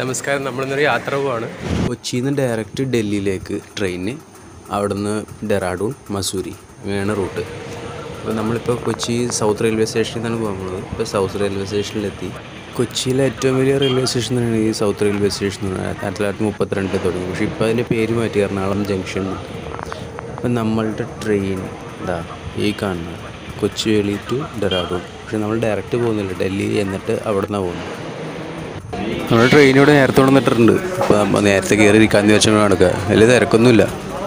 നമസ്കാരം നമ്മളിന്നൊരു യാത്ര പോവാണ് കൊച്ചിയിൽ നിന്ന് ഡയറക്റ്റ് ഡൽഹിയിലേക്ക് ട്രെയിന് അവിടുന്ന് ഡെറാഡൂൺ മസൂരി അങ്ങനെയാണ് റൂട്ട് അപ്പോൾ നമ്മളിപ്പോൾ കൊച്ചി സൗത്ത് റെയിൽവേ സ്റ്റേഷനിൽ നിന്നാണ് പോകാൻ പോകുന്നത് ഇപ്പോൾ സൗത്ത് റെയിൽവേ സ്റ്റേഷനിലെത്തി കൊച്ചിയിലെ ഏറ്റവും വലിയ റെയിൽവേ സ്റ്റേഷൻ തന്നെയാണ് ഈ സൗത്ത് റെയിൽവേ സ്റ്റേഷൻ എന്ന് പറയുന്നത് ആയിരത്തി തൊള്ളായിരത്തി മുപ്പത്തിരണ്ടിൽ തുടങ്ങി പക്ഷേ ഇപ്പോൾ അതിൻ്റെ പേര് മാറ്റി എറണാകുളം ജംഗ്ഷൻ അപ്പം നമ്മളുടെ ട്രെയിൻ ഇതാ ഈ കാണുന്നത് കൊച്ചുവേളി ടു ഡെറാഡൂൺ പക്ഷേ നമ്മൾ ഡയറക്റ്റ് പോകുന്നില്ല ഡൽഹി എന്നിട്ട് അവിടെ നിന്നാണ് പോകുന്നത് നമ്മുടെ ട്രെയിൻ ഇവിടെ നേരത്തെ കൊണ്ടുവന്നിട്ടുണ്ട് അപ്പോൾ നമ്മൾ നേരത്തെ കയറി ഇരിക്കാന്ന് വെച്ചാൽ നടക്കുക വലിയ തിരക്കൊന്നുമില്ല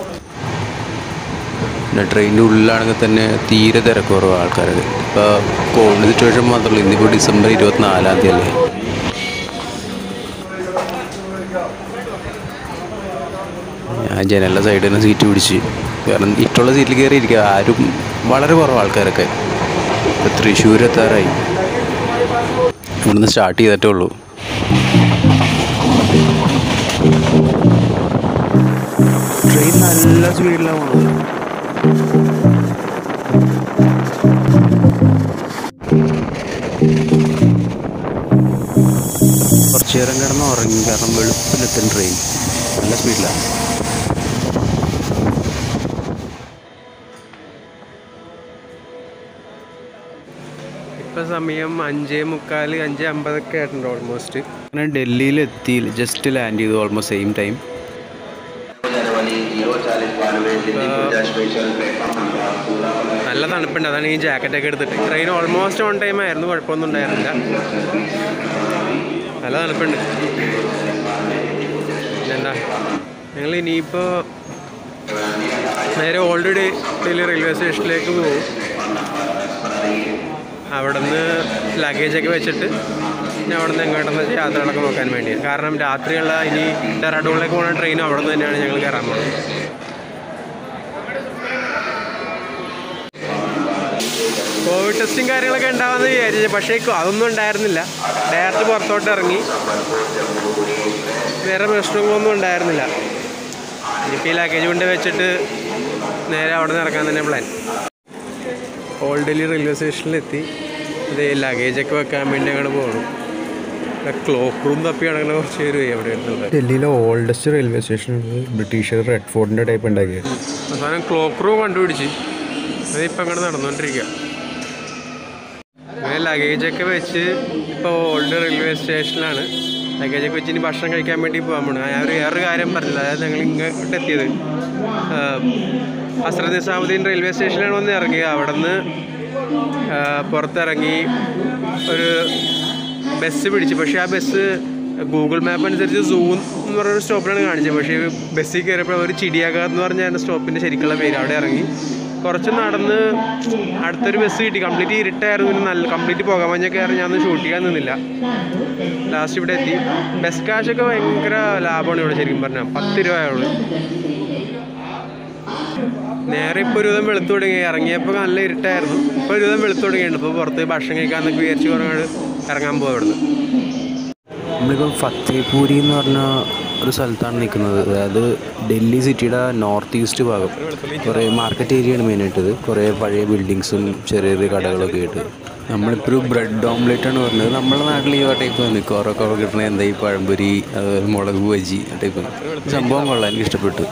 പിന്നെ ട്രെയിനിൻ്റെ ഉള്ളിലാണെങ്കിൽ തന്നെ തീരെ തിരക്ക് കുറവ് ആൾക്കാരൊക്കെ ഇപ്പോൾ കോവിഡ് സിറ്റുവേഷൻ മാത്രമല്ല ഇന്നിപ്പോൾ ഡിസംബർ ഇരുപത്തിനാലാം തീയതി അല്ലേ ഞാൻ ജനലിൻ്റെ സൈഡിൽ തന്നെ സീറ്റ് പിടിച്ച് കാരണം ഇഷ്ടമുള്ള സീറ്റിൽ കയറി ഇരിക്കുക ആരും വളരെ കുറവ് ആൾക്കാരൊക്കെ ഇപ്പോൾ തൃശ്ശൂർ എത്താറായി ഇവിടുന്ന് സ്റ്റാർട്ട് ചെയ്തിട്ടേ ഉള്ളൂ ട്രെയിൻ നല്ല സ്പീഡിലാണ് പോണത് കുറച്ചു നേരം കിടന്ന് ഉറങ്ങി കാരണം വെളുപ്പിലെത്തും ട്രെയിൻ നല്ല സ്പീഡിലാണ് ഇപ്പം സമയം അഞ്ചേ മുക്കാൽ അഞ്ച് അമ്പതൊക്കെ ആയിട്ടുണ്ട് ഓൾമോസ്റ്റ് അങ്ങനെ ഡൽഹിയിലെത്തി ജസ്റ്റ് ലാൻഡ് ചെയ്തു ഓൾമോസ്റ്റ് സെയിം ടൈം നല്ല തണുപ്പുണ്ട് അതാണ് ഈ ജാക്കറ്റൊക്കെ എടുത്തിട്ട് ട്രെയിൻ ഓൾമോസ്റ്റ് ഓൺ ടൈം ആയിരുന്നു കുഴപ്പമൊന്നും ഉണ്ടായിരുന്നില്ല നല്ല തണുപ്പുണ്ട് പിന്നെന്താ ഞങ്ങൾ ഇനിയിപ്പോൾ നേരെ ഓൾഡ് ഡൽഹി റെയിൽവേ സ്റ്റേഷനിലേക്ക് പോകും അവിടെ നിന്ന് ലഗേജൊക്കെ വെച്ചിട്ട് പിന്നെ അവിടെ നിന്ന് എങ്ങോട്ടെന്ന് വെച്ചാൽ യാത്രകളൊക്കെ നോക്കാൻ വേണ്ടി കാരണം രാത്രിയുള്ള ഇനി ഡെറാഡൂണിലേക്ക് പോകുന്ന ട്രെയിൻ അവിടെ നിന്ന് തന്നെയാണ് ഞങ്ങൾ കയറാൻ പോകുന്നത് കോവിഡ് ടെസ്റ്റും കാര്യങ്ങളൊക്കെ ഉണ്ടാവുമെന്ന് വിചാരിച്ചു പക്ഷേ കൊ- അതൊന്നും ഉണ്ടായിരുന്നില്ല ഡയറക്റ്റ് പുറത്തോട്ട് ഇറങ്ങി വേറെ പ്രശ്നങ്ങളൊന്നും ഉണ്ടായിരുന്നില്ല ഇനിയിപ്പോൾ ഈ ലഗേജ് കൊണ്ട് വെച്ചിട്ട് നേരെ അവിടെ നിന്ന് ഇറക്കാൻ തന്നെ പ്ലാൻ ഓൾഡ് ഡൽഹി റെയിൽവേ സ്റ്റേഷനിലെത്തി ഇത് ലഗേജൊക്കെ വെക്കാൻ വേണ്ടി അങ്ങോട്ട് പോകണം ക്ലോക്ക് റൂം തപ്പി കിടക്കുന്ന കുറച്ച് പേര് പോയി അവിടെ ഇരുന്നുള്ളത് ഡൽഹിയിലെ ഓൾഡസ്റ്റ് റെയിൽവേ സ്റ്റേഷൻ ബ്രിട്ടീഷർ റെഡ് ഫോർട്ടിൻ്റെ ടൈപ്പ് ഉണ്ടാക്കിയത് അവസാനം ക്ലോക്ക് റൂം കണ്ടുപിടിച്ച് അതിപ്പോൾ അങ്ങോട്ട് നടന്നുകൊണ്ടിരിക്കുക അങ്ങനെ ലഗേജൊക്കെ വെച്ച് ഇപ്പോൾ ഓൾഡ് റെയിൽവേ സ്റ്റേഷനിലാണ് ലഗേജൊക്കെ വെച്ച് ഇനി ഭക്ഷണം കഴിക്കാൻ വേണ്ടി പോകാൻ പോകണം ഞാൻ ഒരു വേറൊരു കാര്യം പറഞ്ഞില്ല അതായത് ഞങ്ങൾ ഇങ്ങോട്ട് എത്തിയത് ഹസ്രത് നിസാമുദ്ദീൻ റെയിൽവേ സ്റ്റേഷനിലാണ് വന്ന് ഇറങ്ങിയത് അവിടെ നിന്ന് പുറത്തിറങ്ങി ഒരു ബസ് പിടിച്ചു പക്ഷേ ആ ബസ് ഗൂഗിൾ മാപ്പ് അനുസരിച്ച് സൂൺ എന്ന് പറഞ്ഞൊരു സ്റ്റോപ്പിലാണ് കാണിച്ചത് പക്ഷേ ബസ്സിൽ കയറിയപ്പോൾ ഒരു ചിടിയാകാർ എന്ന് പറഞ്ഞ സ്റ്റോപ്പിൻ്റെ ശരിക്കുള്ള പേര് അവിടെ ഇറങ്ങി കുറച്ച് നടന്ന് അടുത്തൊരു ബസ് കിട്ടി കംപ്ലീറ്റ് ഇരുട്ടായിരുന്നു പിന്നെ നല്ല കംപ്ലീറ്റ് പോകാൻ മഞ്ഞൊക്കെ ആയിരുന്നു ഞാൻ ഷൂട്ട് ചെയ്യാൻ നിന്നില്ല ലാസ്റ്റ് ഇവിടെ എത്തി ബസ് കാശൊക്കെ ഭയങ്കര ലാഭമാണ് ഇവിടെ ശരിക്കും പറഞ്ഞാൽ പത്ത് രൂപ ആയുള്ളൂ നേരെ ഇപ്പോൾ ഒരു വിധം വെളുത്തു തുടങ്ങി ഇറങ്ങിയപ്പോൾ നല്ല ഇരുട്ടായിരുന്നു ഇപ്പോൾ ഒരു വിധം വെളുത്തു തുടങ്ങിയിട്ടുണ്ട് ഇപ്പോൾ പുറത്ത് പോയി ഭക്ഷണം കഴിക്കാമെന്നൊക്കെ വിചാരിച്ച് കുറേ ഇറങ്ങാൻ പോകും ഇവിടുന്ന് നമ്മളിപ്പോൾ ഫത്തേപൂരി എന്ന് പറഞ്ഞ ഒരു സ്ഥലത്താണ് നിൽക്കുന്നത് അതായത് ഡൽഹി സിറ്റിയുടെ നോർത്ത് ഈസ്റ്റ് ഭാഗം കുറേ മാർക്കറ്റ് ഏരിയയാണ് മെയിനായിട്ടത് കുറേ പഴയ ബിൽഡിങ്സും ചെറിയ ചെറിയ കടകളൊക്കെ ആയിട്ട് നമ്മളിപ്പോൾ ഒരു ബ്രെഡ് ഓംലെറ്റ് ആണ് പറഞ്ഞത് നമ്മുടെ നാട്ടിൽ ഈ ടൈപ്പ് മിക്കവാറൊക്കെ കിട്ടണ എന്താ ഈ പഴംപൊരി അതുപോലെ മുളക് ബജി ആ ടൈപ്പ് സംഭവം കൊള്ളാം എനിക്ക് ഇഷ്ടപ്പെട്ടു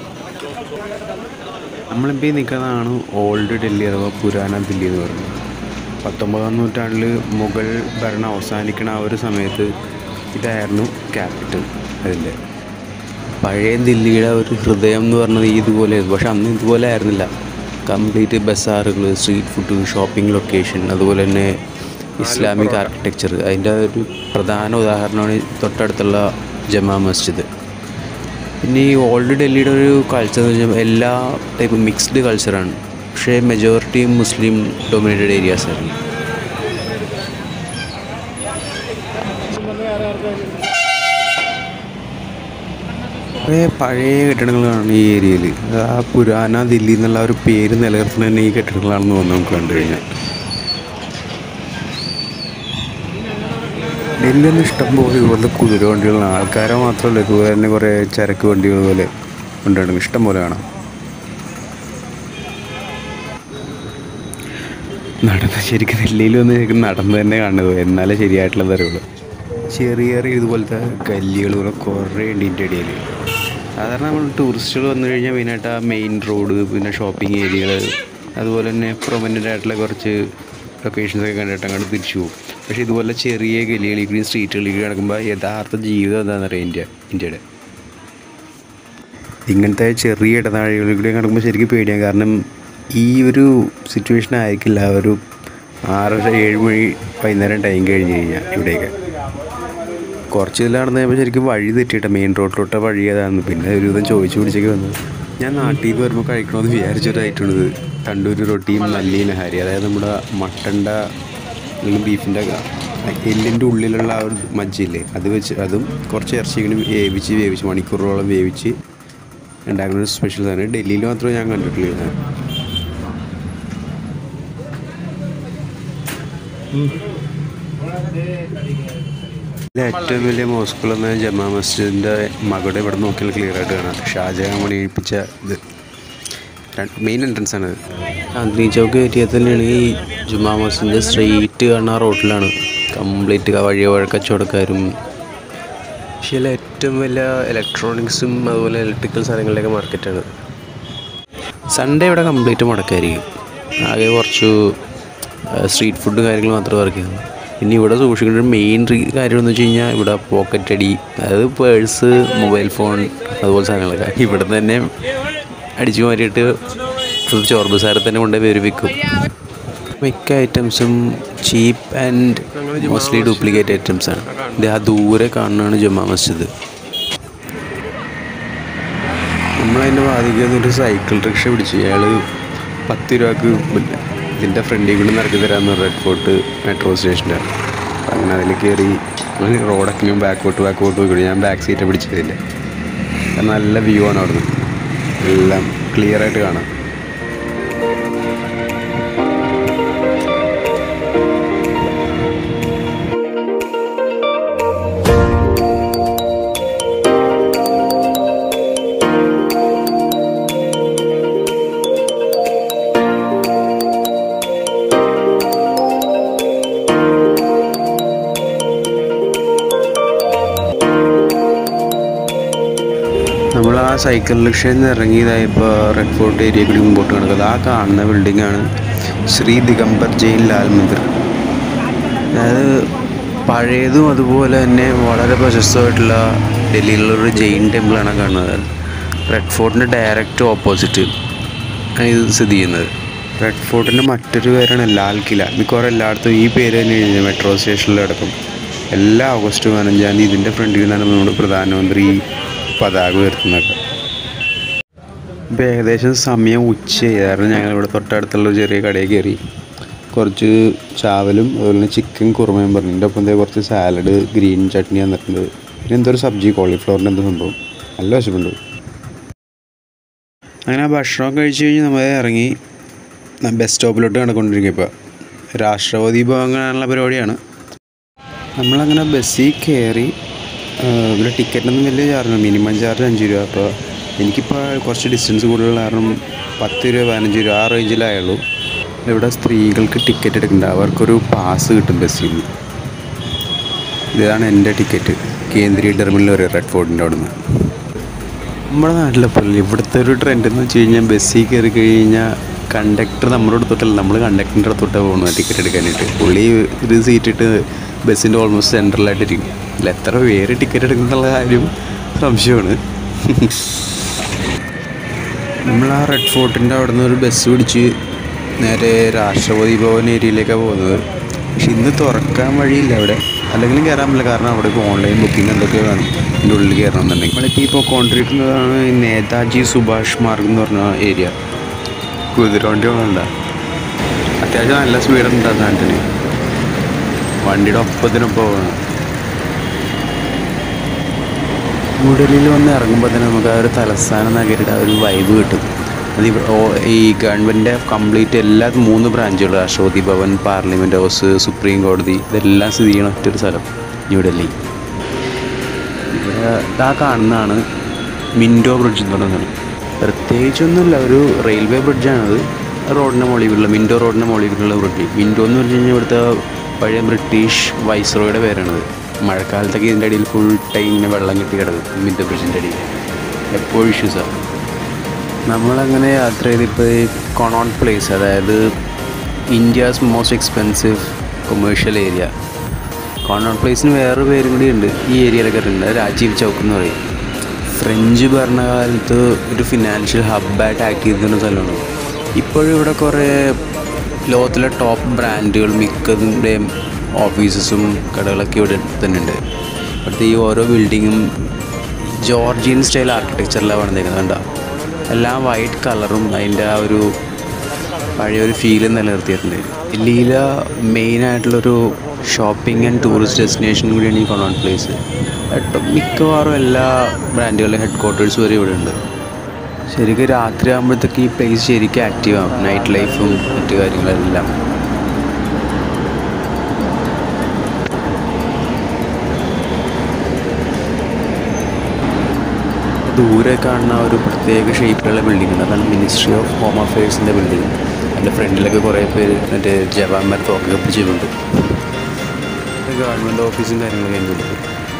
നമ്മളിപ്പോൾ ഈ നിൽക്കുന്നതാണ് ഓൾഡ് ഡൽഹി അഥവാ പുരാന ദില്ലി എന്ന് പറയുന്നത് പത്തൊമ്പതാം നൂറ്റാണ്ടിൽ മുഗൾ ഭരണം അവസാനിക്കണ ആ ഒരു സമയത്ത് ഇതായിരുന്നു ക്യാപിറ്റൽ അതിൻ്റെ പഴയ ദില്ലിയുടെ ഒരു ഹൃദയം എന്ന് പറഞ്ഞത് ഇതുപോലെയായിരുന്നു പക്ഷെ അന്ന് ഇതുപോലെ ആയിരുന്നില്ല കംപ്ലീറ്റ് ബസാറുകൾ സ്ട്രീറ്റ് ഫുഡ് ഷോപ്പിംഗ് ലൊക്കേഷൻ അതുപോലെ തന്നെ ഇസ്ലാമിക് ആർക്കിടെക്ചർ അതിൻ്റെ ഒരു പ്രധാന ഉദാഹരണമാണ് ഈ തൊട്ടടുത്തുള്ള ജമാ മസ്ജിദ് പിന്നെ ഈ ഓൾഡ് ഡൽഹിയുടെ ഒരു കൾച്ചർ എന്ന് വെച്ചാൽ എല്ലാ ടൈപ്പ് മിക്സ്ഡ് കൾച്ചറാണ് പക്ഷേ മെജോറിറ്റി മുസ്ലിം ഡൊമിനേറ്റഡ് ഏരിയാസ് ആയിരുന്നു കുറേ പഴയ കെട്ടിടങ്ങളാണ് ഈ ഏരിയയിൽ ആ പുരാന ദില്ലി എന്നുള്ള ഒരു പേര് നിലനിർത്തുന്നത് തന്നെ ഈ കെട്ടിടങ്ങളാണെന്ന് തോന്നുന്നു നമുക്ക് കണ്ടു കഴിഞ്ഞാൽ ഡൽഹി ഒന്ന് ഇഷ്ടംപോലെ ഇതുപോലത്തെ കുതിര വണ്ടികളാണ് ആൾക്കാരെ മാത്രമല്ല ഇതുപോലെ തന്നെ കുറേ ചരക്ക് വണ്ടികൾ പോലെ ഉണ്ടായിരുന്നു ഇഷ്ടം പോലെ കാണാം നടന്ന് ശരിക്കും ഡൽഹിയിൽ വന്ന് ശരിക്കും നടന്ന് തന്നെ കാണുന്നത് എന്നാലേ ശരിയായിട്ടുള്ളത് അറിയുള്ളൂ ചെറിയ ചെറിയ ഇതുപോലത്തെ കല്ലുകൾ പോലെ കുറേ ഉണ്ട് ഇതിൻ്റെ ഇടയിൽ സാധാരണ നമ്മൾ ടൂറിസ്റ്റുകൾ വന്നു കഴിഞ്ഞാൽ മെയിനായിട്ട് ആ മെയിൻ റോഡ് പിന്നെ ഷോപ്പിംഗ് ഏരിയകൾ അതുപോലെ തന്നെ പ്രൊമനൻ്റ് ആയിട്ടുള്ള കുറച്ച് ലൊക്കേഷൻസ് ഒക്കെ കണ്ടിട്ട് അങ്ങോട്ട് തിരിച്ചു പോകും പക്ഷേ ഇതുപോലെ ചെറിയ ഗലികളിൽ കൂടി സ്ട്രീറ്റുകളിൽ കൂടി നടക്കുമ്പോൾ യഥാർത്ഥ ജീവിതം എന്താണെന്ന് അറിയാം ഇന്ത്യ ഇന്ത്യയുടെ ഇങ്ങനത്തെ ചെറിയ ഇടനാഴികളിൽ കൂടി നടക്കുമ്പോൾ ശരിക്കും പേടിയാണ് കാരണം ഈ ഒരു സിറ്റുവേഷൻ ആയിരിക്കില്ല ഒരു ആറര ഏഴ് മണി വൈകുന്നേരം ടൈം കഴിഞ്ഞ് കഴിഞ്ഞാൽ ഇവിടെയൊക്കെ കുറച്ച് ഇതിൽ നടന്നു കഴിയുമ്പോൾ ശരിക്കും വഴി തെറ്റിയിട്ട് മെയിൻ റോഡിലോട്ട് വഴി ഏതാണെന്ന് പിന്നെ ഒരു വിധം ചോദിച്ചു പിടിച്ചൊക്കെ വന്നത് ഞാൻ നാട്ടിൽ നിന്ന് വരുമ്പോൾ കഴിക്കണമെന്ന് വിചാരിച്ചൊരായിട്ടുള്ളത് തണ്ടൂരി റൊട്ടിയും നല്ലി നഹാരി അതായത് നമ്മുടെ മട്ടൻ്റെ അല്ലെങ്കിൽ ബീഫിൻ്റെ എല്ലിൻ്റെ ഉള്ളിലുള്ള ആ ഒരു മജ്ജില്ലേ അത് വെച്ച് അതും കുറച്ച് ഇറച്ചി ഇങ്ങനെ വേവിച്ച് വേവിച്ച് മണിക്കൂറുകളോളം വേവിച്ച് ഉണ്ടാക്കുന്ന ഒരു സ്പെഷ്യൽ സാധനം ഡൽഹിയിൽ മാത്രമേ ഞാൻ കണ്ടിട്ടുള്ളൂ ഇത്. ഇതിലെ ഏറ്റവും വലിയ മോസ്കുളെന്ന ജമാ മസ്ജിദിൻ്റെ മകളുടെ ഇവിടെ നോക്കിയാൽ ക്ലിയർ ആയിട്ട് കാണാം ഷാജഹാൻ പണി കഴിപ്പിച്ച ഇത് മെയിൻ എൻട്രൻസ് ആണ് ചാന്ദിനി ചൗക്ക് ഏരിയ തന്നെയാണ് ഈ ജുമാ മസ്ജിദിൻ്റെ സ്ട്രെയിറ്റ് കാണുന്ന റോഡിലാണ് കംപ്ലീറ്റ് വഴി വഴ കച്ചവടക്കാരും പക്ഷേ ഇതിലെ ഏറ്റവും വലിയ ഇലക്ട്രോണിക്സും അതുപോലെ ഇലക്ട്രിക്കൽ സാധനങ്ങളുടെയൊക്കെ മാർക്കറ്റാണ് സൺഡേ ഇവിടെ കംപ്ലീറ്റ് മുടക്കായിരിക്കും ആകെ കുറച്ച് സ്ട്രീറ്റ് ഫുഡ് കാര്യങ്ങൾ മാത്രമേ വർക്ക് ചെയ്യുന്നു പിന്നെ ഇവിടെ സൂക്ഷിക്കേണ്ട ഒരു മെയിൻ കാര്യം എന്ന് വെച്ച് കഴിഞ്ഞാൽ ഇവിടെ പോക്കറ്റ് അടി അതായത് പേഴ്സ് മൊബൈൽ ഫോൺ അതുപോലെ സാധനങ്ങളൊക്കെ ഇവിടെ തന്നെ അടിച്ചു മാറ്റിയിട്ട് ചോർബ് സാറെ തന്നെ കൊണ്ടുപോയി വരുവിക്കും മിക്ക ഐറ്റംസും cheap and mostly duplicate items ആണ് ഇത് ആ ദൂരെ കാണുന്നതാണ് ജുമാ മസ്ജിദ് നമ്മളതിൻ്റെ ബാധിക്കുന്ന ഒരു സൈക്കിൾ റിക്ഷ പിടിച്ചു അയാൾ പത്ത് രൂപക്ക് ഇതിൻ്റെ ഫ്രണ്ടിൽ കൂടി നടക്കി തരാമെന്ന് റെഡ് ഫോർട്ട് മെട്രോ സ്റ്റേഷൻ്റെ അങ്ങനെ അതിൽ കയറി റോഡൊക്കെ ഞാൻ ബാക്കോട്ട് ബാക്കോട്ട് പോയി ഞാൻ ബാക്ക് സീറ്റ് പിടിച്ചതിൻ്റെ നല്ല വ്യൂ ആണ് അവിടുന്ന് എല്ലാം ക്ലിയർ ആയിട്ട് കാണാം നമ്മൾ ആ സൈക്കിൾ റിക്ഷയിൽ നിന്ന് ഇറങ്ങിയതായപ്പോൾ റെഡ് ഫോർട്ട് ഏരിയ കൂടി മുമ്പോട്ട് കിടക്കുന്നത് ആ കാണുന്ന ബിൽഡിംഗ് ആണ് ശ്രീ ദിഗംബർ ജെയിൻ ലാൽ മന്ദിർ അതായത് പഴയതും അതുപോലെ തന്നെ വളരെ പ്രശസ്തമായിട്ടുള്ള ഡൽഹിയിലുള്ളൊരു ജെയിൻ ടെമ്പിളാണ് കാണുന്നത് റെഡ് ഫോർട്ടിൻ്റെ ഡയറക്റ്റ് ഓപ്പോസിറ്റ് ആണ് ഇത് സ്ഥിതി ചെയ്യുന്നത് റെഡ് ഫോർട്ടിൻ്റെ മറ്റൊരു പേരാണ് ലാൽ കില മിക്കവാറും എല്ലായിടത്തും ഈ പേര് തന്നെ എഴുതിയത് മെട്രോ സ്റ്റേഷനിലടക്കം എല്ലാ ഓഗസ്റ്റ് പതിനഞ്ചാം തീയതി ഇതിൻ്റെ ഫ്രണ്ടിൽ നിന്നാണ് നമ്മുടെ പ്രധാനമന്ത്രി പതാക ഉയർത്തുന്നതൊക്കെ ഇപ്പോൾ ഏകദേശം സമയം ഉച്ചയായി കാരണം ഞങ്ങൾ ഇവിടെ തൊട്ടടുത്തുള്ള ഒരു ചെറിയ കടയിൽ കയറി കുറച്ച് ചാവലും അതുപോലെ തന്നെ ചിക്കൻ കുറുമയും പറഞ്ഞു എൻ്റെ ഒപ്പം ദേ കുറച്ച് സാലഡ് ഗ്രീൻ ചട്നി തന്നിട്ടുണ്ട് പിന്നെ എന്തോ ഒരു സബ്ജി കോളിഫ്ലവറിൻ്റെ എന്തോ സംഭവം നല്ല വിശപ്പുണ്ട് അങ്ങനെ ആ ഭക്ഷണം കഴിച്ച് കഴിഞ്ഞ് നമ്മൾ ഇറങ്ങി ബസ് സ്റ്റോപ്പിലോട്ട് നടക്കൊണ്ടിരിക്കുക ഇപ്പോൾ രാഷ്ട്രപതി ഭവൻ കാണാനുള്ള പരിപാടിയാണ് നമ്മളങ്ങനെ ബസ്സിൽ കയറി ഇവിടെ ടിക്കറ്റിനൊന്നും വലിയ ചാർജ് മിനിമം ചാർജ് അഞ്ച് രൂപ അപ്പോൾ എനിക്കിപ്പോൾ കുറച്ച് ഡിസ്റ്റൻസ് കൂടുതലുള്ള കാരണം പത്ത് രൂപ പതിനഞ്ച് രൂപ ആ റേഞ്ചിലായുള്ളൂ ഇവിടെ സ്ത്രീകൾക്ക് ടിക്കറ്റ് എടുക്കണ്ട അവർക്കൊരു പാസ് കിട്ടും ബസ്സിൽ നിന്ന് ഇതാണ് എൻ്റെ ടിക്കറ്റ് കേന്ദ്രീയ ടെർമിനൽ വരെ റെഡ് ഫോർട്ടിൻ്റെ അവിടെ നിന്ന് നമ്മുടെ നാട്ടിലെ പോലെ ഇവിടുത്തെ ഒരു ട്രെൻഡ് എന്ന് വെച്ച് കഴിഞ്ഞാൽ ബസ്സിൽ കയറി കഴിഞ്ഞാൽ കണ്ടക്ടർ നമ്മുടെ അടുത്തോട്ടല്ല നമ്മൾ കണ്ടക്ടറിൻ്റെ അടുത്തോട്ടാണ് പോകുന്നത് ടിക്കറ്റ് എടുക്കാനായിട്ട് പുള്ളി ഒരു സീറ്റ് ഇട്ട് ബസ്സിൻ്റെ ഓൾമോസ്റ്റ് സെൻട്രലായിട്ടിരിക്കും ഇതിൽ എത്ര പേര് ടിക്കറ്റ് എടുക്കുന്നുള്ള കാര്യം സംശയമാണ് നമ്മൾ ആ റെഡ് ഫോർട്ടിൻ്റെ അവിടെ നിന്ന് ഒരു ബസ് പിടിച്ച് നേരെ രാഷ്ട്രപതി ഭവൻ ഏരിയയിലേക്കാണ് പോകുന്നത് പക്ഷെ ഇന്ന് തുറക്കാൻ വഴിയില്ല അവിടെ അല്ലെങ്കിലും കയറാൻ പറ്റില്ല കാരണം അവിടെ ഇപ്പോൾ ഓൺലൈൻ ബുക്കിംഗ് എന്തൊക്കെ വേണം ഇതിൻ്റെ ഉള്ളിൽ കയറണമെന്നുണ്ടെങ്കിൽ നമ്മളിപ്പോൾ ഇപ്പോൾ കൊണ്ടിരിക്കുന്നതാണ് ഈ നേതാജി സുഭാഷ് മാർഗ് എന്ന് പറഞ്ഞ ഏരിയ കുതിരവണ്ടി ഉള്ള അത്യാവശ്യം നല്ല സ്പീഡുണ്ട് ആ സാധനത്തിന് വണ്ടിയുടെ ഒപ്പത്തിനൊപ്പം പോകണം ന്യൂഡൽഹിയിൽ വന്ന് ഇറങ്ങുമ്പോൾ തന്നെ നമുക്ക് ആ ഒരു തലസ്ഥാന നഗരിയുടെ ആ ഒരു വൈബ് കിട്ടും അത് ഇവ- ഓ- ഈ ഗവൺമെൻറ്റിൻ്റെ കംപ്ലീറ്റ് എല്ലാ മൂന്ന് ബ്രാഞ്ചുകൾ രാഷ്ട്രപതി ഭവൻ പാർലമെൻറ്റ് ഹൗസ് സുപ്രീം കോടതി ഇതെല്ലാം സ്ഥിതി ചെയ്യുന്ന ഒറ്റൊരു സ്ഥലം ന്യൂഡൽഹി ഇവിടെ ആ കാണുന്നതാണ് മിൻഡോ ബ്രിഡ്ജ് എന്ന് പറയുന്നത് പ്രത്യേകിച്ചൊന്നുമില്ല ഒരു റെയിൽവേ ബ്രിഡ്ജാണത് റോഡിൻ്റെ മുകളിലുള്ള മിൻഡോ റോഡിൻ്റെ മുകളിലുള്ള ബ്രിഡ്ജ് മിൻഡോ എന്ന് പറഞ്ഞു കഴിഞ്ഞാൽ ഇവിടുത്തെ പഴയ ബ്രിട്ടീഷ് വൈസ്രോയുടെ പേരാണത് മഴക്കാലത്തൊക്കെ ഇതിൻ്റെ അടിയിൽ ഫുൾ ടൈം ഇങ്ങനെ വെള്ളം കെട്ടി കിടക്കും മിഡ് ബ്രിഡ്ജിൻ്റെ അടിയിൽ എപ്പോഴും ഇഷ്യൂസാണ് നമ്മളങ്ങനെ യാത്ര ചെയ്തിപ്പോൾ ഈ കൊണോൺ പ്ലേസ് അതായത് India's most expensive commercial area Connaught പ്ലേസിന് വേറൊരു പേരും കൂടി ഉണ്ട് ഈ ഏരിയയിലൊക്കെ ഉണ്ട് അത് രാജീവ് ചൗക്ക് എന്ന് പറയും ഫ്രഞ്ച് ഭരണകാലത്ത് ഒരു ഫിനാൻഷ്യൽ ഹബ്ബായിട്ട് ആക്ട് ചെയ്തിരുന്ന സ്ഥലമാണ് ഇപ്പോഴും ഇവിടെ കുറേ ലോകത്തിലെ ടോപ്പ് ബ്രാൻഡുകൾ മിക്കതിൻ്റെയും ഓഫീസസും കടകളൊക്കെ ഇവിടെ തന്നെ ഉണ്ട് ഇവിടുത്തെ ഈ ഓരോ ബിൽഡിങ്ങും ജോർജിയൻ സ്റ്റൈൽ ആർക്കിടെക്ചറിലാണ് പണിതേക്കുന്നത് കണ്ടോ എല്ലാം വൈറ്റ് കളറും അതിൻ്റെ ആ ഒരു പഴയൊരു ഫീല് നിലനിർത്തിയിട്ടുണ്ട് ലീല മെയിനായിട്ടുള്ളൊരു ഷോപ്പിംഗ് ആൻഡ് ടൂറിസ്റ്റ് ഡെസ്റ്റിനേഷൻ കൂടിയാണ് ഈ കൊണോൺ പ്ലേസ് മിക്കവാറും എല്ലാ ബ്രാൻഡുകളുടെ ഹെഡ് ക്വാർട്ടേഴ്സ് വരെ ഇവിടെ ഉണ്ട് ശരിക്കും രാത്രി ആകുമ്പോഴത്തേക്ക് ഈ പ്ലേസ് ശരിക്കും ആക്റ്റീവ് ആവും നൈറ്റ് ലൈഫും മറ്റു കാര്യങ്ങളെല്ലാം ദൂരെ കാണുന്ന ഒരു പ്രത്യേക ഷേപ്പിലുള്ള ബിൽഡിംഗ് ഉണ്ട് അതാണ് മിനിസ്ട്രി ഓഫ് ഹോം അഫയേഴ്സിൻ്റെ ബിൽഡിംഗ് അതിൻ്റെ ഫ്രണ്ടിലൊക്കെ കുറേ പേര് മറ്റേ ജവാന്മാർ തോക്കൊക്കെ പിടിച്ചിട്ടുണ്ട് ഗവൺമെൻറ് ഓഫീസും കാര്യങ്ങളൊക്കെ അതിൻ്റെ ഉള്ളിൽ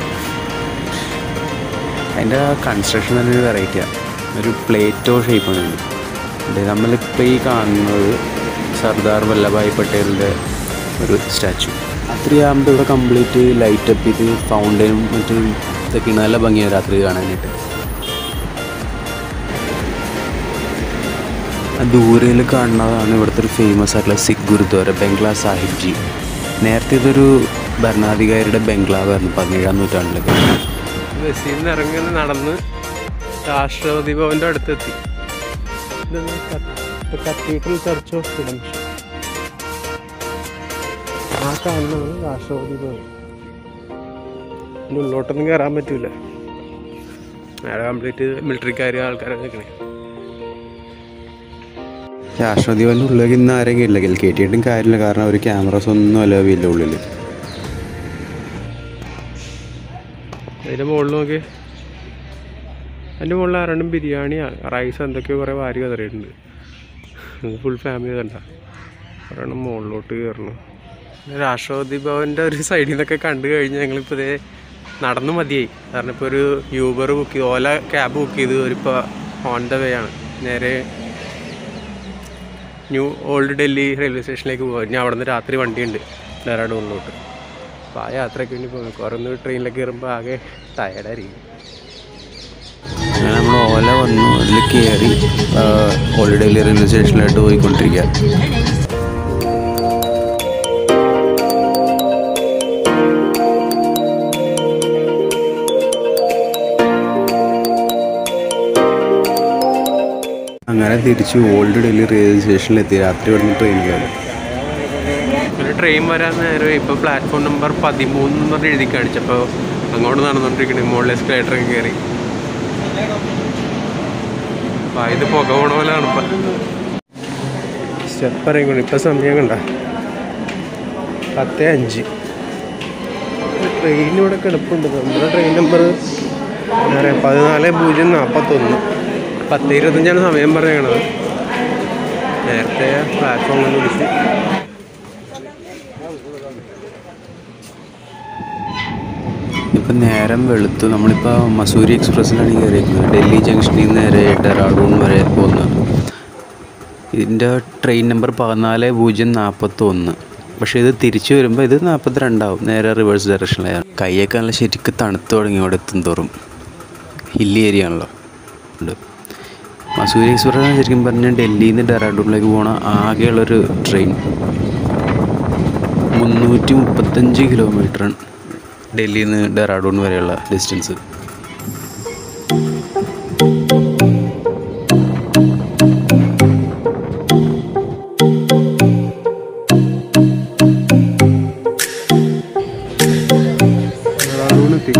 അതിൻ്റെ കൺസ്ട്രക്ഷൻ തന്നെ ഒരു വെറൈറ്റിയാണ് ഒരു പ്ലേറ്റോ ഷേപ്പാണ് ഇത് നമ്മളിപ്പോൾ ഈ കാണുന്നത് സർദാർ വല്ലഭായ് പട്ടേലിൻ്റെ ഒരു സ്റ്റാച്ചു രാത്രിയാകുമ്പോൾ ഇവിടെ കംപ്ലീറ്റ് ലൈറ്റ് അപ്പ് ചെയ്ത് ഫൗണ്ടനും മറ്റും ഇതൊക്കെയാണ് നല്ല ഭംഗിയാണ് രാത്രി കാണാനായിട്ട് ആ ദൂരയിൽ കാണുന്നതാണ് ഇവിടുത്തെ ഒരു ഫേമസ് ആയിട്ടുള്ള സിഖ് ഗുരുദ്വാര ബംഗ്ലാ സാഹിബ് ജി നേരത്തെ ഇതൊരു ഭരണാധികാരിയുടെ ബംഗ്ലാവായിരുന്നു പതിനേഴാം നൂറ്റാണ്ടിലൊക്കെ ബസ്സിൽ നിന്ന് ഇറങ്ങി നടന്ന് രാഷ്ട്രപതി ഭവൻ്റെ അടുത്തെത്തി കത്തീഡ്രൽ ചർച്ച് ഓഫ് റിഡംഷൻ ആ കാണുന്നതാണ് രാഷ്ട്രപതി ഭവൻ ഇതിൻ്റെ ഉള്ളോട്ടൊന്നും കയറാൻ പറ്റൂല അവിടെ കംപ്ലീറ്റ് മിലിറ്ററിക്കാർ ആൾക്കാരൊക്കെ നിൽക്കണേ രാഷ്ട്രപതി ഭവൻ്റെ ഉള്ളിലേക്ക് ഇന്ന് ആരെയും കയറില്ല കയറ്റിയിട്ടും കാര്യമില്ല കാരണം അവർ ക്യാമറാസ് ഒന്നും അലവ് ചെയ്യില്ല ഉള്ളിൽ അതിൻ്റെ മുകളിൽ നോക്കി അതിൻ്റെ മുകളിൽ ആരണ്ടും ബിരിയാണി റൈസ് എന്തൊക്കെയോ കുറേ വാരി കതറിയിട്ടുണ്ട് ഫുൾ ഫാമിലി കണ്ട ഒരെണ്ണം മുകളിലോട്ട് കയറണം പിന്നെ രാഷ്ട്രപതി ഭവൻ്റെ ഒരു സൈഡിൽ നിന്നൊക്കെ കണ്ടു കഴിഞ്ഞാൽ ഞങ്ങളിപ്പോൾ ഇതേ നടന്നു മതിയായി കാരണം ഇപ്പോൾ ഒരു യൂബർ ബുക്ക് ചെയ്ത് ഓല ക്യാബ് ബുക്ക് ചെയ്ത് ഒരിപ്പോൾ ഓൺ ദ വേ ആണ് നേരെ ന്യൂ ഓൾഡ് ഡൽഹി റെയിൽവേ സ്റ്റേഷനിലേക്ക് പോകും ഇനി അവിടെ നിന്ന് രാത്രി വണ്ടിയുണ്ട് ഡെറാഡൂണിലോട്ട് അപ്പോൾ ആ യാത്രയ്ക്ക് വേണ്ടി പോകും കുറേ ഒന്ന് ട്രെയിനിലേക്ക് കയറുമ്പോൾ ആകെ ടയർഡായിരിക്കും അങ്ങനെ നമ്മൾ ഓല വന്നു അതിൽ കയറി ഓൾഡ് ഡൽഹി റെയിൽവേ സ്റ്റേഷനിലായിട്ട് പോയിക്കൊണ്ടിരിക്കുക അങ്ങനെ തിരിച്ച് ഓൾഡ് ഡൽഹി റെയിൽവേ സ്റ്റേഷനിലെത്തി രാത്രി ഇവിടുന്ന് ട്രെയിൻ കയറി ഒരു ട്രെയിൻ വരാൻ നേരം ഇപ്പോൾ പ്ലാറ്റ്ഫോം നമ്പർ പതിമൂന്ന് എന്ന് പറഞ്ഞ് എഴുതി കാണിച്ചപ്പോൾ അങ്ങോട്ട് നടന്നുകൊണ്ടിരിക്കണേ മുകളിൽ എസ്കലേറ്ററൊക്കെ കയറി അപ്പോൾ ഇത് പുക പോണ പോലെയാണ് ഇപ്പം സ്റ്റെപ്പ് ഇറങ്ങിക്കൊണ്ട് ഇപ്പം സമയം കണ്ട പത്ത് അഞ്ച് ട്രെയിൻ ഇവിടെ കിടപ്പുണ്ട് നമ്മുടെ ട്രെയിൻ നമ്പർ എന്താ പറയുക പതിനാല് പൂജ്യം നാൽപ്പത്തൊന്ന് പത്ത് ഇരുപത്തഞ്ചാണ് സമയം പറയണത് നേരത്തെ പ്ലാറ്റ്ഫോമിൽ വിളിച്ച് ഇപ്പം നേരം വെളുത്തു നമ്മളിപ്പോൾ മസൂരി എക്സ്പ്രസ്സിലാണ് കയറിയിരിക്കുന്നത് ഡൽഹി ജംഗ്ഷനിൽ നിന്ന് നേരെ ഡെറാഡൂൺ വരെ പോകുന്നത് ഇതിൻ്റെ ട്രെയിൻ നമ്പർ പതിനാല് പൂജ്യം നാൽപ്പത്തൊന്ന് പക്ഷേ ഇത് തിരിച്ചു വരുമ്പോൾ ഇത് നാൽപ്പത്തിരണ്ടാവും നേരെ റിവേഴ്സ് ഡയറക്ഷനിലാണ് കൈയൊക്കെ നല്ല ശരിക്കും തണുത്ത് തുടങ്ങി ഇവിടെ എത്തും തോറും ഹില്ലി ഏരിയ ആണല്ലോ ഉണ്ട് മസൂരി എക്സ്പ്രസ് ശരിക്കും പറഞ്ഞാൽ ഡൽഹിയിൽ നിന്ന് ഡെറാഡൂണിലേക്ക് പോണ ആകെയുള്ളൊരു ട്രെയിൻ മുന്നൂറ്റി മുപ്പത്തഞ്ച് കിലോമീറ്റർ ഡൽഹിയിൽ നിന്ന് ഡെറാഡൂൺ വരെയുള്ള ഡിസ്റ്റൻസ് ഡെറാഡൂണെത്തി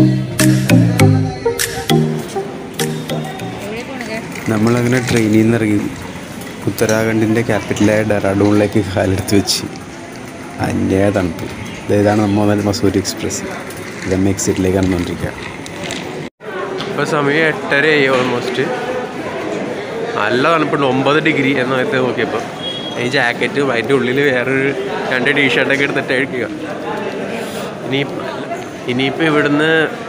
നമ്മളങ്ങനെ ട്രെയിനിൽ നിന്ന് ഇറങ്ങി ഉത്തരാഖണ്ഡിൻ്റെ ക്യാപിറ്റലായ ഡെറാഡൂണിലേക്ക് കാലെടുത്ത് വെച്ച് അന്യായ തണുപ്പ് ദേ ഇതാണ് നമ്മൾ മസൂരി എക്സ്പ്രസ് ഇത് എം എക്സിറ്റിലേക്ക് നടന്നുകൊണ്ടിരിക്കുക ഇപ്പോൾ സമയം എട്ടരയായി ഓൾമോസ്റ്റ് നല്ല തണുപ്പുണ്ട് ഒമ്പത് ഡിഗ്രി എന്ന് നേരത്തെ നോക്കിയപ്പോൾ ഈ ജാക്കറ്റും അതിൻ്റെ ഉള്ളിൽ വേറൊരു രണ്ട് ടീഷർട്ടൊക്കെ എടുത്തിട്ട് അഴിക്കുക ഇനി ഇനിയിപ്പോൾ ഇവിടുന്ന്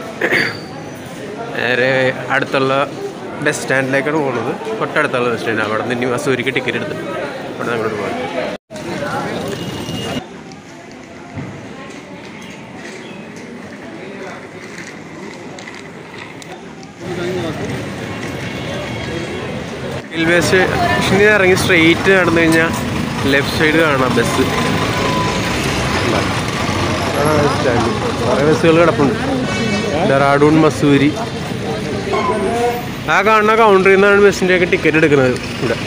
നേരെ അടുത്തുള്ള ബസ് സ്റ്റാൻഡിലേക്കാണ് പോകുന്നത് തൊട്ടടുത്തുള്ള ബസ് സ്റ്റാൻഡ് അവിടെ നിന്ന് ഇനി മസൂരിക്ക് ടിക്കറ്റ് എടുത്തിട്ട് അവിടെ നിന്ന് അങ്ങോട്ട് പോകാം റെയിൽവേ സ്റ്റേഷനിൽ നിന്ന് ഇറങ്ങി സ്ട്രെയിറ്റ് നടന്നു കഴിഞ്ഞാൽ ലെഫ്റ്റ് സൈഡ് കാണാം ബസ് സ്റ്റാൻഡ് കുറേ ബസ്സുകൾ കിടപ്പുണ്ട് ഡെറാഡൂൺ മസൂരി ആ കാണുന്ന കൗണ്ടറിൽ നിന്നാണ് ബസ്സിൻ്റെയൊക്കെ ടിക്കറ്റ് എടുക്കുന്നത് ഇവിടെ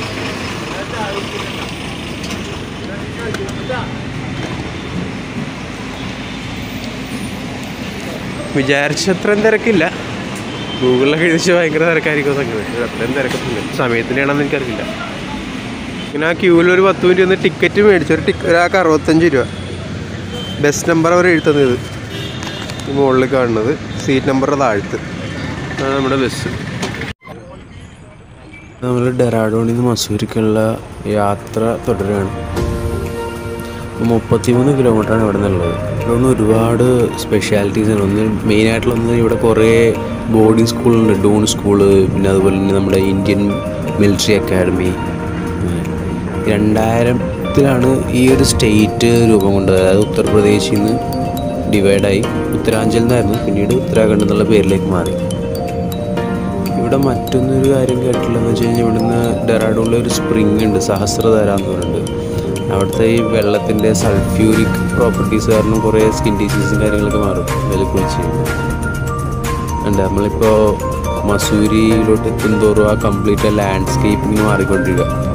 വിചാരിച്ചത്രയും തിരക്കില്ല ഗൂഗിളിലൊക്കെ എഴുതിച്ച് ഭയങ്കര തിരക്കായിരിക്കും സംഗതി ഇത് അത്രയും തിരക്കത്തില്ല സമയത്തിനാണെന്ന് എനിക്കറിയില്ല പിന്നെ ആ ക്യൂവിൽ ഒരു പത്ത് മിനിറ്റ് നിന്ന് ടിക്കറ്റ് മേടിച്ചു ഒരു ടിക്ക ഒരാൾക്ക് അറുപത്തഞ്ച് രൂപ ബസ് നമ്പർ അവർ എഴുതുന്നത് ഈ മുകളിൽ കാണുന്നത് സീറ്റ് നമ്പറുടെ താഴത്ത് അതാണ് നമ്മുടെ ബസ് നമ്മൾ ഡെറാഡൂണിൽ നിന്ന് മസൂരിക്കുള്ള യാത്ര തുടരുകയാണ് മുപ്പത്തിമൂന്ന് കിലോമീറ്ററാണ് ഇവിടെ നിന്നുള്ളത് ഇവിടെ നിന്ന് ഒരുപാട് സ്പെഷ്യാലിറ്റീസ് ആണ് ഒന്ന് മെയിനായിട്ടുള്ള ഇവിടെ കുറേ ബോർഡിംഗ് സ്കൂളുണ്ട് ഡൂൺ സ്കൂള് പിന്നെ അതുപോലെ തന്നെ നമ്മുടെ ഇന്ത്യൻ മിലിറ്ററി അക്കാഡമി രണ്ടായിരത്തിലാണ് ഈ ഒരു സ്റ്റേറ്റ് രൂപം കൊണ്ടത് അതായത് ഉത്തർപ്രദേശിൽ നിന്ന് ഡിവൈഡായി ഉത്തരാഞ്ചൽ നിന്നായിരുന്നു പിന്നീട് ഉത്തരാഖണ്ഡ് എന്നുള്ള പേരിലേക്ക് മാറി ഇവിടെ മറ്റൊന്നൊരു കാര്യം കേട്ടിട്ടുള്ളതെന്ന് വെച്ച് കഴിഞ്ഞാൽ ഇവിടുന്ന് ഡെറാഡൂണിൽ ഒരു സ്പ്രിങ് ഉണ്ട് സഹസ്രധാര എന്ന് പറയുന്നുണ്ട് അവിടുത്തെ ഈ വെള്ളത്തിൻ്റെ സൾഫ്യൂരിക് പ്രോപ്പർട്ടീസ് കാരണം കുറേ സ്കിൻ ഡിസീസും കാര്യങ്ങളൊക്കെ മാറും അതിൽ കുളിച്ച് ഉണ്ട് നമ്മളിപ്പോൾ മസൂരിയിലോട്ട് എത്തുന്തോറും ആ കംപ്ലീറ്റ് ലാൻഡ്സ്കേപ്പിങ് മാറിക്കൊണ്ടിരിക്കുക